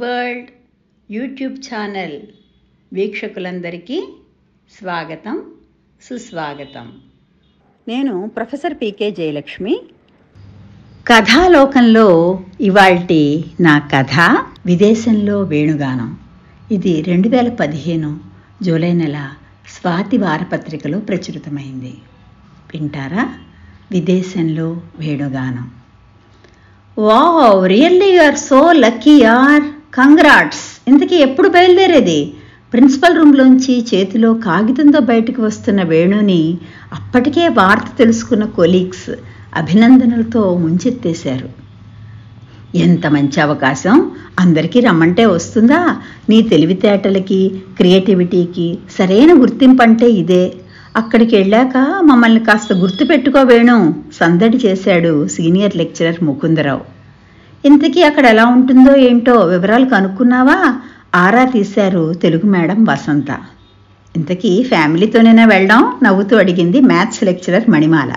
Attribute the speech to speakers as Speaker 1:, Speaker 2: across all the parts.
Speaker 1: world YouTube channel వీక్షకులందరికీ స్వాగతం సుస్వాగతం నేను ప్రొఫెసర్ పీకే జయలక్ష్మి కథాలోకంలో ఇవాల్టి నా కథ విదేశంలో వేణుగానం ఇది రెండు వేల పదిహేను జూలై నెల స్వాతి వారపత్రికలో ప్రచురితమైంది వింటారా విదేశంలో వేణుగానం wow really you are so lucky యార్ కంగ్రాట్స్ ఇంతకీ ఎప్పుడు బయలుదేరేది ప్రిన్సిపల్ రూమ్లోంచి చేతిలో కాగితంతో బయటకు వస్తున్న వేణుని అప్పటికే వార్త తెలుసుకున్న కొలీగ్స్ అభినందనలతో ముంచెత్తేశారు ఎంత మంచి అవకాశం అందరికీ రమ్మంటే వస్తుందా నీ తెలివితేటలకి క్రియేటివిటీకి సరైన గుర్తింపు అంటే ఇదే అక్కడికి వెళ్ళాక మమ్మల్ని కాస్త గుర్తుపెట్టుకోవేణు సందడి చేశాడు సీనియర్ లెక్చరర్ ముకుందరావు ఇంతకీ అక్కడ ఎలా ఉంటుందో ఏంటో వివరాలు కనుక్కున్నావా ఆరా తీశారు తెలుగు మేడం వసంత ఇంతకీ ఫ్యామిలీతోనైనా వెళ్దాం నవ్వుతూ అడిగింది మ్యాథ్స్ లెక్చరర్ మణిమాల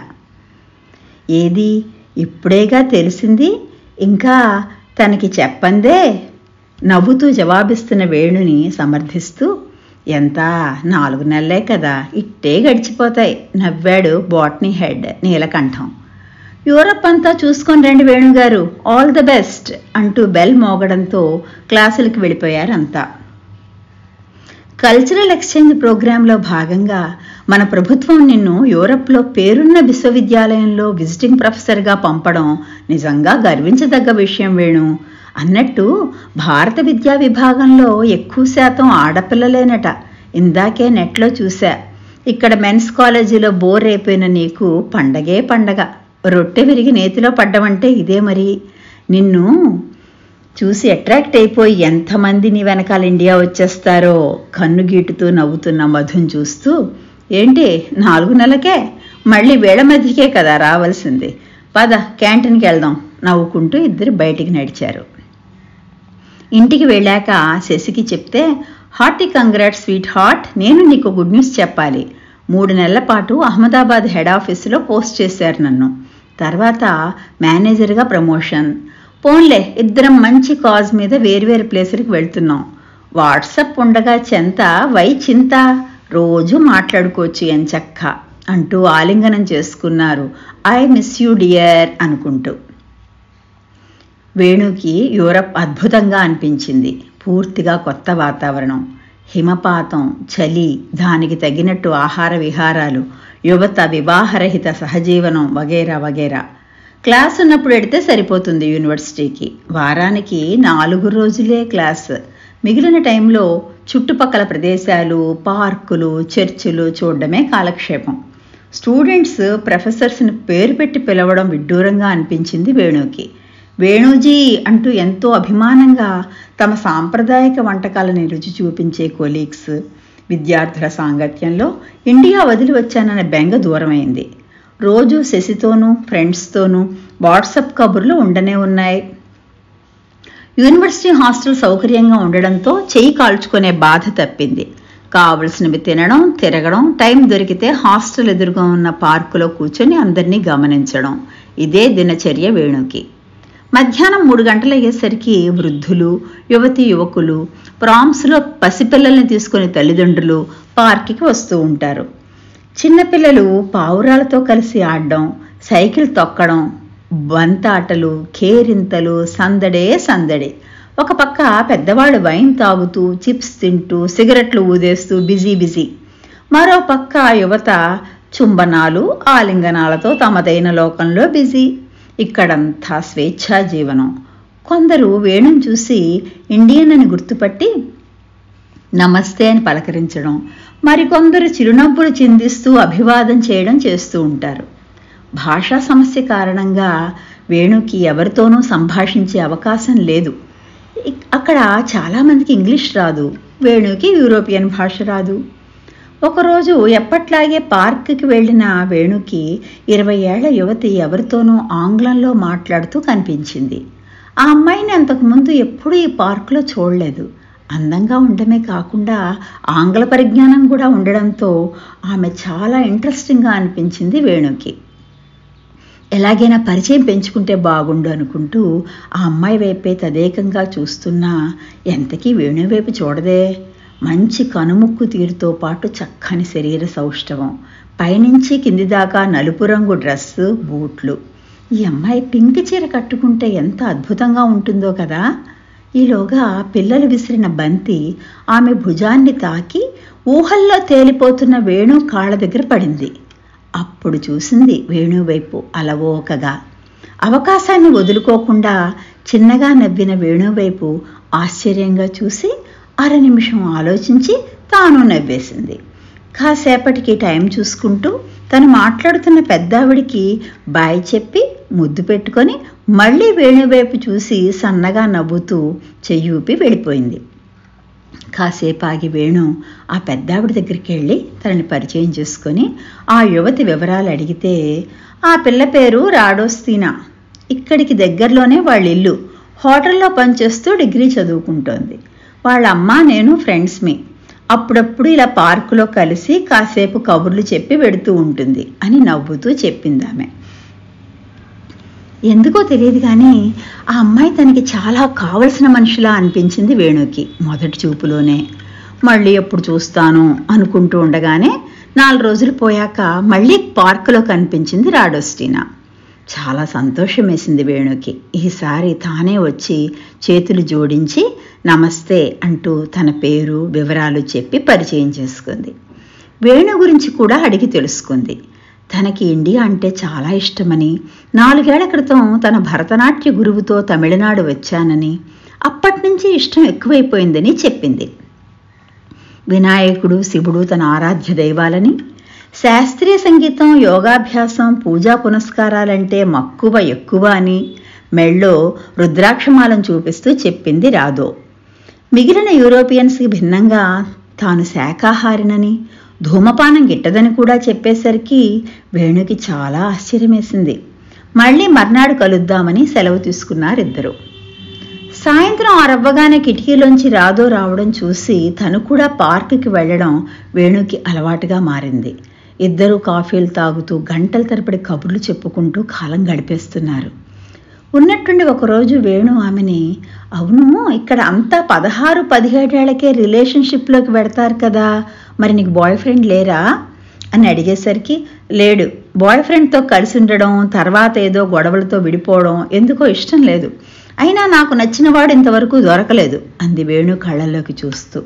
Speaker 1: ఏది ఇప్పుడేగా తెలిసింది ఇంకా తనకి చెప్పందే నవ్వుతూ జవాబిస్తున్న వేణుని సమర్థిస్తూ ఎంత నాలుగు నెలలే కదా ఇట్టే గడిచిపోతాయి నవ్వాడు బాట్నీ హెడ్ నీలకంఠం యూరప్ అంతా చూసుకొని రండి వేణుగారు ఆల్ ద బెస్ట్ అంటూ బెల్ మోగడంతో క్లాసులకు వెళ్ళిపోయారు అంతా కల్చరల్ ఎక్స్చేంజ్ ప్రోగ్రాంలో భాగంగా మన ప్రభుత్వం నిన్ను యూరప్లో పేరున్న విశ్వవిద్యాలయంలో విజిటింగ్ ప్రొఫెసర్గా పంపడం నిజంగా గర్వించదగ్గ విషయం వేణు అన్నట్టు భారత విద్యా విభాగంలో ఎక్కువ శాతం ఆడపిల్లలేనట ఇందాకే నెట్లో చూసా ఇక్కడ మెన్స్ కాలేజీలో బోర్ అయిపోయిన నీకు పండగే పండగ రొట్టె విరిగి నేతిలో పడ్డమంటే ఇదే మరి నిన్ను చూసి అట్రాక్ట్ అయిపోయి ఎంతమంది నీ వెనకాల ఇండియా వచ్చేస్తారో కన్ను గీటుతూ నవ్వుతున్న మధుని చూస్తూ ఏంటి నాలుగు నెలలకే మళ్ళీ వేళ మధ్యకే కదా రావాల్సింది పద క్యాంటీన్కి వెళ్దాం నవ్వుకుంటూ ఇద్దరు బయటికి నడిచారు ఇంటికి వెళ్ళాక శశికి చెప్తే హార్టీ కంగ్రాట్ స్వీట్ హార్ట్ నేను నీకు గుడ్ న్యూస్ చెప్పాలి మూడు నెలల పాటు అహ్మదాబాద్ హెడ్ ఆఫీసులో పోస్ట్ చేశారు నన్ను తర్వాత మేనేజర్గా ప్రమోషన్ పోన్లే ఇద్దరం మంచి కాజ్ మీద వేరువేరు ప్లేసులకు వెళ్తున్నాం వాట్సప్ ఉండగా చెంత వై చింత రోజు మాట్లాడుకోవచ్చు ఎంచక్క అంటూ ఆలింగనం చేసుకున్నారు ఐ మిస్ యూ డియర్ అనుకుంటూ వేణుకి యూరప్ అద్భుతంగా అనిపించింది పూర్తిగా కొత్త వాతావరణం హిమపాతం చలి దానికి తగినట్టు ఆహార విహారాలు యువత వివాహరహిత సహజీవనం వగేరా వగేరా క్లాస్ ఉన్నప్పుడు ఎడితే సరిపోతుంది యూనివర్సిటీకి వారానికి నాలుగు రోజులే క్లాస్ మిగిలిన టైంలో చుట్టుపక్కల ప్రదేశాలు పార్కులు చర్చిలు చూడడమే కాలక్షేపం స్టూడెంట్స్ ప్రొఫెసర్స్ని పేరు పెట్టి పిలవడం విడ్డూరంగా అనిపించింది వేణుకి వేణుజీ అంటూ ఎంతో అభిమానంగా తమ సాంప్రదాయక వంటకాలని రుచి చూపించే కొలీగ్స్ విద్యార్థుల సాంగత్యంలో ఇండియా వదిలి వచ్చానన్న బెంగ దూరమైంది రోజు శశితోనూ ఫ్రెండ్స్తోనూ వాట్సప్ కబుర్లు ఉండనే ఉన్నాయి యూనివర్సిటీ హాస్టల్ సౌకర్యంగా ఉండడంతో చెయ్యి కాల్చుకునే బాధ తప్పింది కావలసినవి తినడం తిరగడం టైం దొరికితే హాస్టల్ ఎదురుగా ఉన్న పార్కులో కూర్చొని అందరినీ గమనించడం ఇదే దినచర్య వేణుకి మధ్యాహ్నం మూడు గంటలయ్యేసరికి వృద్ధులు యువతి యువకులు ప్రామ్స్లో పసిపిల్లల్ని తీసుకుని తల్లిదండ్రులు పార్క్కి వస్తూ ఉంటారు చిన్నపిల్లలు పావురాలతో కలిసి ఆడడం సైకిల్ తొక్కడం బంతాటలు కేరింతలు సందడే సందడి ఒక పక్క పెద్దవాళ్ళు వైన్ తాగుతూ చిప్స్ తింటూ సిగరెట్లు ఊదేస్తూ బిజీ బిజీ మరో పక్క యువత చుంబనాలు ఆలింగనాలతో తమదైన లోకంలో బిజీ ఇక్కడంతా స్వేచ్ఛా జీవనం కొందరు వేణుని చూసి ఇండియన్ అని గుర్తుపట్టి నమస్తే అని పలకరించడం మరికొందరు చిరునవ్వులు చిందిస్తూ అభివాదం చేయడం చేస్తూ ఉంటారు భాషా సమస్య కారణంగా వేణుకి ఎవరితోనూ సంభాషించే అవకాశం లేదు అక్కడ చాలామందికి ఇంగ్లీష్ రాదు వేణుకి యూరోపియన్ భాష రాదు ఒకరోజు ఎప్పట్లాగే పార్క్కి వెళ్ళిన వేణుకి ఇరవై ఏళ్ల యువతి ఎవరితోనూ ఆంగ్లంలో మాట్లాడుతూ కనిపించింది ఆ అమ్మాయిని అంతకుముందు ఎప్పుడూ ఈ పార్కులో చూడలేదు అందంగా ఉండమే కాకుండా ఆంగ్ల పరిజ్ఞానం కూడా ఉండడంతో ఆమె చాలా ఇంట్రెస్టింగ్గా అనిపించింది వేణుకి ఎలాగైనా పరిచయం పెంచుకుంటే బాగుండు అనుకుంటూ ఆ అమ్మాయి వైపే తదేకంగా చూస్తున్నా ఎంతకీ వేణు వైపు చూడదే మంచి కనుముక్కు తీరుతో పాటు చక్కని శరీర సౌష్ఠవం పైనుంచి కింది దాకా నలుపు రంగు డ్రెస్సు బూట్లు ఈ అమ్మాయి పింక్ చీర కట్టుకుంటే ఎంత అద్భుతంగా ఉంటుందో కదా ఈలోగా పిల్లలు విసిరిన బంతి ఆమె భుజాన్ని తాకి ఊహల్లో తేలిపోతున్న వేణు కాళ్ళ దగ్గర పడింది అప్పుడు చూసింది వేణు వైపు అలవోకగా అవకాశాన్ని వదులుకోకుండా చిన్నగా నవ్విన వేణు వైపు ఆశ్చర్యంగా చూసి అర నిమిషం ఆలోచించి తాను నవ్వేసింది కాసేపటికి టైం చూసుకుంటూ తను మాట్లాడుతున్న పెద్దావిడికి బాయ్ చెప్పి ముద్దు పెట్టుకొని మళ్ళీ వేణువైపు చూసి సన్నగా నవ్వుతూ చెయ్యూపి వెళ్ళిపోయింది కాసేపు ఆగి వేణు ఆ పెద్దావిడి దగ్గరికి వెళ్ళి తనని పరిచయం చేసుకొని ఆ యువతి వివరాలు అడిగితే ఆ పిల్ల పేరు రాడోస్తీనా ఇక్కడికి దగ్గరలోనే వాళ్ళ ఇల్లు హోటల్లో పనిచేస్తూ డిగ్రీ చదువుకుంటోంది వాళ్ళ అమ్మ నేను ఫ్రెండ్స్మి అప్పుడప్పుడు ఇలా పార్కులో కలిసి కాసేపు కబుర్లు చెప్పి వెడుతూ ఉంటుంది అని నవ్వుతూ చెప్పింది ఆమె ఎందుకో తెలియదు కానీ ఆ అమ్మాయి తనకి చాలా కావలసిన మనిషిలా అనిపించింది వేణుకి మొదటి చూపులోనే మళ్ళీ ఎప్పుడు చూస్తాను అనుకుంటూ ఉండగానే నాలుగు రోజులు పోయాక మళ్ళీ పార్కులో కనిపించింది రాడోస్టీనా చాలా సంతోషం వేసింది వేణుకి ఈసారి తానే వచ్చి చేతులు జోడించి నమస్తే అంటూ తన పేరు వివరాలు చెప్పి పరిచయం చేసుకుంది వేణు గురించి కూడా అడిగి తెలుసుకుంది తనకి ఇండియా అంటే చాలా ఇష్టమని నాలుగేళ్ల క్రితం తన భరతనాట్య గురువుతో తమిళనాడు వచ్చానని అప్పటి నుంచి ఇష్టం ఎక్కువైపోయిందని చెప్పింది వినాయకుడు శివుడు తన ఆరాధ్య దైవాలని శాస్త్రీయ సంగీతం యోగాభ్యాసం పూజా పునస్కారాలంటే మక్కువ ఎక్కువ అని మెళ్ళో రుద్రాక్షమాలం చూపిస్తూ చెప్పింది రాధో మిగిలిన యూరోపియన్స్కి భిన్నంగా తాను శాకాహారినని ధూమపానం గిట్టదని కూడా చెప్పేసరికి వేణుకి చాలా ఆశ్చర్యమేసింది మళ్ళీ మర్నాడు కలుద్దామని సెలవు తీసుకున్నారిద్దరు సాయంత్రం ఆరవ్వగానే కిటికీలోంచి రాధో రావడం చూసి తను కూడా పార్కుకి వెళ్ళడం వేణుకి అలవాటుగా మారింది ఇద్దరూ కాఫీలు తాగుతూ గంటల తరబడి కబుర్లు చెప్పుకుంటూ కాలం గడిపేస్తున్నారు ఉన్నట్టుండి ఒకరోజు వేణు ఆమెని అవును ఇక్కడ అంతా పదహారు పదిహేడేళ్లకే రిలేషన్షిప్లోకి పెడతారు కదా మరి నీకు బాయ్ ఫ్రెండ్ లేరా అని అడిగేసరికి లేడు బాయ్ ఫ్రెండ్తో కలిసి ఉండడం తర్వాత ఏదో గొడవలతో విడిపోవడం ఎందుకో ఇష్టం లేదు అయినా నాకు నచ్చినవాడు ఇంతవరకు దొరకలేదు అంది వేణు కళ్ళల్లోకి చూస్తూ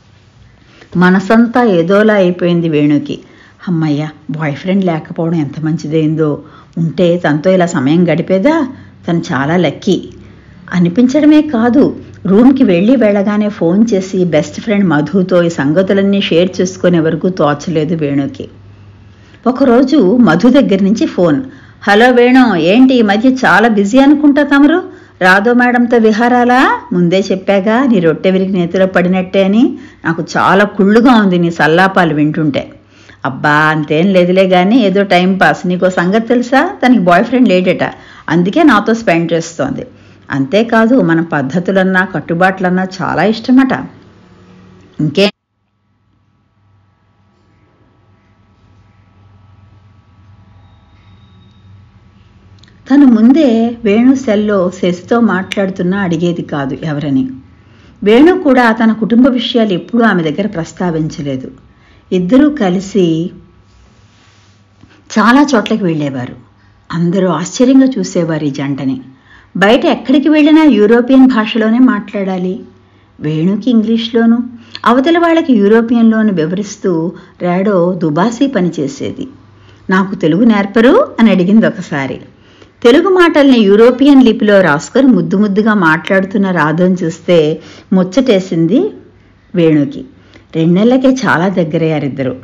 Speaker 1: మనసంతా ఏదోలా అయిపోయింది వేణుకి అమ్మయ్య బాయ్ ఫ్రెండ్ లేకపోవడం ఎంత మంచిదైందో ఉంటే తనతో ఇలా సమయం గడిపేదా తను చాలా లక్కీ అనిపించడమే కాదు రూమ్కి వెళ్ళి వెళ్ళగానే ఫోన్ చేసి బెస్ట్ ఫ్రెండ్ మధుతో ఈ సంగతులన్నీ షేర్ చేసుకునే వరకు తోచలేదు వేణుకి ఒకరోజు మధు దగ్గర నుంచి ఫోన్ హలో వేణు ఏంటి ఈ మధ్య చాలా బిజీ అనుకుంటా తమరు రాధో మేడంతో విహారాలా ముందే చెప్పాగా నీ రొట్టె విరిగి నేతిలో పడినట్టే అని నాకు చాలా కుళ్ళుగా ఉంది నీ సల్లాపాలు వింటుంటే అబ్బా అంతేం లేదులే కానీ ఏదో టైం పాస్ నీకో సంగతి తెలుసా తనకి బాయ్ ఫ్రెండ్ లేడట అందుకే నాతో స్పెండ్ చేస్తోంది అంతేకాదు మన పద్ధతులన్నా కట్టుబాట్లన్నా చాలా ఇష్టమట ఇంకే తను ముందే వేణు సెల్లో శశితో మాట్లాడుతున్నా అడిగేది కాదు ఎవరని వేణు కూడా తన కుటుంబ విషయాలు ఎప్పుడూ ఆమె దగ్గర ప్రస్తావించలేదు ఇద్దరూ కలిసి చాలా చోట్లకి వెళ్ళేవారు అందరూ ఆశ్చర్యంగా చూసేవారు ఈ జంటని బయట ఎక్కడికి వెళ్ళినా యూరోపియన్ భాషలోనే మాట్లాడాలి వేణుకి ఇంగ్లీష్లోను అవతల వాళ్ళకి యూరోపియన్లోను వివరిస్తూ రాడో దుబాసీ పనిచేసేది నాకు తెలుగు నేర్పరు అని అడిగింది ఒకసారి తెలుగు మాటల్ని యూరోపియన్ లిపిలో రాసుకొని ముద్దు ముద్దుగా మాట్లాడుతున్న రాధోని చూస్తే ముచ్చటేసింది వేణుకి రెండేళ్లకే చాలా దగ్గరయ్యారిద్దరు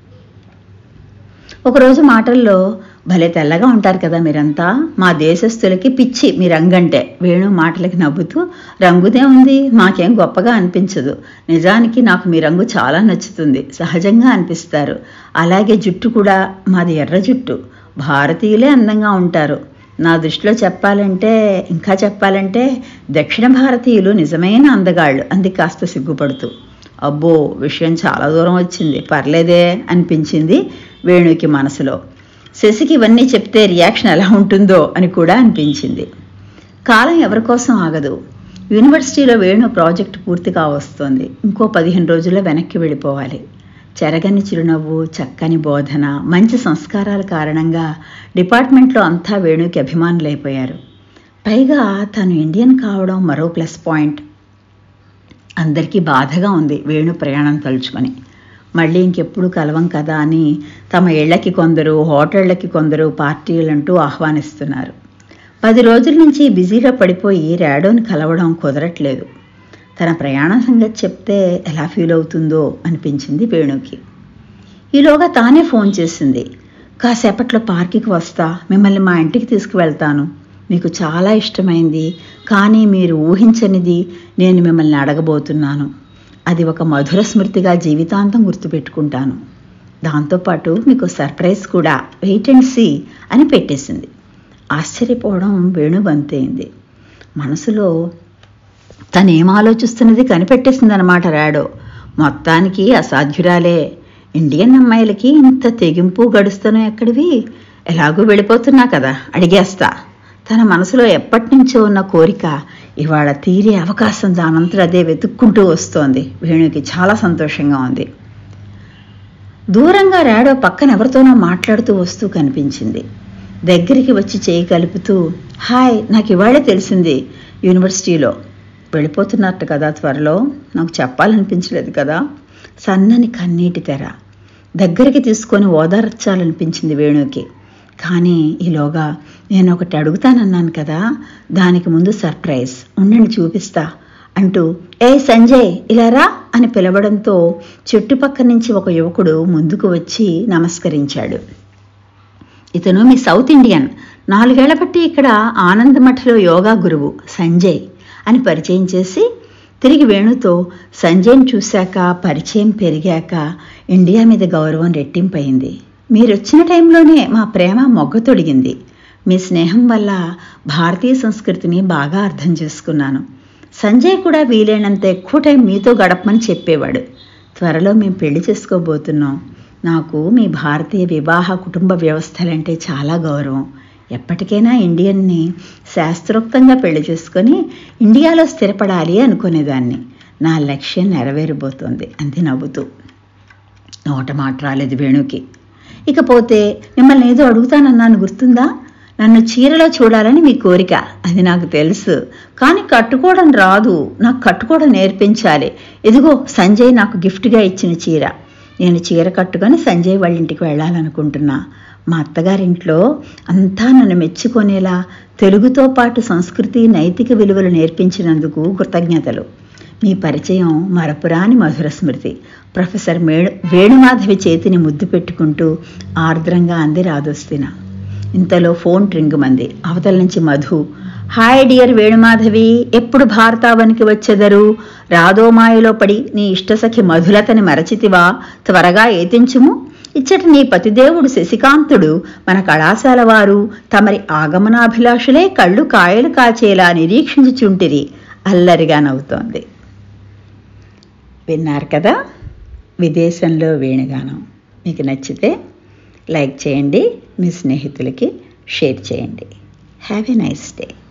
Speaker 1: ఒకరోజు మాటల్లో భలే తెల్లగా ఉంటారు కదా మీరంతా మా దేశస్తులకి పిచ్చి మీ రంగంటే వేణు మాటలకి నవ్వుతూ రంగుదే ఉంది మాకేం గొప్పగా అనిపించదు నిజానికి నాకు మీ రంగు చాలా నచ్చుతుంది సహజంగా అనిపిస్తారు అలాగే జుట్టు కూడా మాది ఎర్ర జుట్టు భారతీయులే అందంగా ఉంటారు నా దృష్టిలో చెప్పాలంటే ఇంకా చెప్పాలంటే దక్షిణ భారతీయులు నిజమైన అందగాళ్ళు అంది కాస్త సిగ్గుపడుతూ అబ్బో విషయం చాలా దూరం వచ్చింది పర్లేదే అనిపించింది వేణుకి మనసులో శశికి ఇవన్నీ చెప్తే రియాక్షన్ ఎలా ఉంటుందో అని కూడా అనిపించింది కాలం ఎవరి కోసం ఆగదు యూనివర్సిటీలో వేణు ప్రాజెక్ట్ పూర్తిగా వస్తోంది ఇంకో పదిహేను రోజుల్లో వెనక్కి వెళ్ళిపోవాలి చెరగని చిరునవ్వు చక్కని బోధన మంచి సంస్కారాల కారణంగా డిపార్ట్మెంట్లో అంతా వేణుకి అభిమానులైపోయారు పైగా తను ఇండియన్ కావడం మరో ప్లస్ పాయింట్ అందరికీ బాధగా ఉంది వేణు ప్రయాణం తలుచుకొని మళ్ళీ ఇంకెప్పుడు కలవం కదా అని తమ ఇళ్లకి కొందరు హోటళ్లకి కొందరు పార్టీలంటూ ఆహ్వానిస్తున్నారు పది రోజుల నుంచి బిజీలో పడిపోయి ర్యాడోని కలవడం కుదరట్లేదు తన ప్రయాణం సంగతి చెప్తే ఎలా ఫీల్ అవుతుందో అనిపించింది వేణుకి ఈలోగా తానే ఫోన్ చేసింది కాసేపట్లో పార్కుకి వస్తా మిమ్మల్ని మా ఇంటికి తీసుకువెళ్తాను మీకు చాలా ఇష్టమైంది కానీ మీరు ఊహించనిది నేను మిమ్మల్ని అడగబోతున్నాను అది ఒక మధుర స్మృతిగా జీవితాంతం గుర్తుపెట్టుకుంటాను దాంతోపాటు మీకు సర్ప్రైజ్ కూడా వెయిట్ అండ్ సీ అని పెట్టేసింది ఆశ్చర్యపోవడం వేణు బంతైంది మనసులో తను ఏం ఆలోచిస్తున్నది కనిపెట్టేసిందనమాట రాడో మొత్తానికి అసాధ్యురాలే ఇండియన్ అమ్మాయిలకి ఇంత తెగింపు గడుస్తాను ఎక్కడివి ఎలాగూ వెళ్ళిపోతున్నా కదా అడిగేస్తా తన మనసులో ఎప్పటి నుంచో ఉన్న కోరిక ఇవాళ తీరే అవకాశం దానంతట అదే వెతుక్కుంటూ వస్తోంది వేణుకి చాలా సంతోషంగా ఉంది దూరంగా రాడో పక్కన ఎవరితోనో మాట్లాడుతూ వస్తూ కనిపించింది దగ్గరికి వచ్చి చేయి కలుపుతూ హాయ్ నాకు ఇవాళే తెలిసింది యూనివర్సిటీలో వెళ్ళిపోతున్నట్టు కదా త్వరలో నాకు చెప్పాలనిపించలేదు కదా సన్నని కన్నీటి తెర దగ్గరికి తీసుకొని ఓదార్చాలనిపించింది వేణుకి కానీ ఈలోగా నేను ఒకటి అడుగుతానన్నాను కదా దానికి ముందు సర్ప్రైజ్ ఉండండి చూపిస్తా అంటూ ఏ సంజయ్ ఇలారా అని పిలవడంతో చుట్టుపక్క నుంచి ఒక యువకుడు ముందుకు వచ్చి నమస్కరించాడు ఇతను మీ సౌత్ ఇండియన్ నాలుగేళ్ల బట్టి ఇక్కడ ఆనందమఠలో యోగా గురువు సంజయ్ అని పరిచయం చేసి తిరిగి వేణుతో సంజయ్ని చూశాక పరిచయం పెరిగాక ఇండియా మీద గౌరవం రెట్టింపయింది మీరు వచ్చిన టైంలోనే మా ప్రేమ మొగ్గ తొడిగింది మీ స్నేహం వల్ల భారతీయ సంస్కృతిని బాగా అర్థం చేసుకున్నాను సంజయ్ కూడా వీలైనంత ఎక్కువ టైం మీతో గడపమని చెప్పేవాడు త్వరలో మేము పెళ్లి చేసుకోబోతున్నాం నాకు మీ భారతీయ వివాహ కుటుంబ వ్యవస్థలంటే చాలా గౌరవం ఎప్పటికైనా ఇండియన్ని శాస్త్రోక్తంగా పెళ్లి చేసుకొని ఇండియాలో స్థిరపడాలి అనుకునేదాన్ని నా లక్ష్యం నెరవేరబోతోంది అంది నవ్వుతూ నోట మాట రాలేదు వేణుకి ఇకపోతే మిమ్మల్ని ఏదో అడుగుతానన్నాను గుర్తుందా నన్ను చీరలో చూడాలని మీ కోరిక అది నాకు తెలుసు కానీ కట్టుకోవడం రాదు నాకు కట్టుకోవడం నేర్పించాలి ఇదిగో సంజయ్ నాకు గిఫ్ట్గా ఇచ్చిన చీర నేను చీర కట్టుకొని సంజయ్ వాళ్ళ ఇంటికి వెళ్ళాలనుకుంటున్నా మా అత్తగారింట్లో అంతా నన్ను మెచ్చుకొనేలా తెలుగుతో పాటు సంస్కృతి నైతిక విలువలు నేర్పించినందుకు కృతజ్ఞతలు మీ పరిచయం మరపురాని మధుర స్మృతి ప్రొఫెసర్ మేణు వేణుమాధవి చేతిని ముద్దు పెట్టుకుంటూ ఆర్ద్రంగా అంది రాదొస్తిన ఇంతలో ఫోన్ ట్రింగుమంది అవతల నుంచి మధు హాయ్ డియర్ వేణుమాధవి ఎప్పుడు భారతావనికి వచ్చెదరు రాధోమాయలో పడి నీ ఇష్టసఖి మధులతని మరచితివా త్వరగా ఏతించుము ఇచ్చట నీ పతిదేవుడు శశికాంతుడు మన కళాశాల వారు తమరి ఆగమనాభిలాషులే కళ్ళు కాయలు కాచేలా నిరీక్షించుచుంటిరి అల్లరిగా నవ్వుతోంది విన్నారు కదా విదేశంలో వేణుగానం మీకు నచ్చితే లైక్ చేయండి మీ స్నేహితులకి షేర్ చేయండి హ్యావ్ ఎ నైస్ డే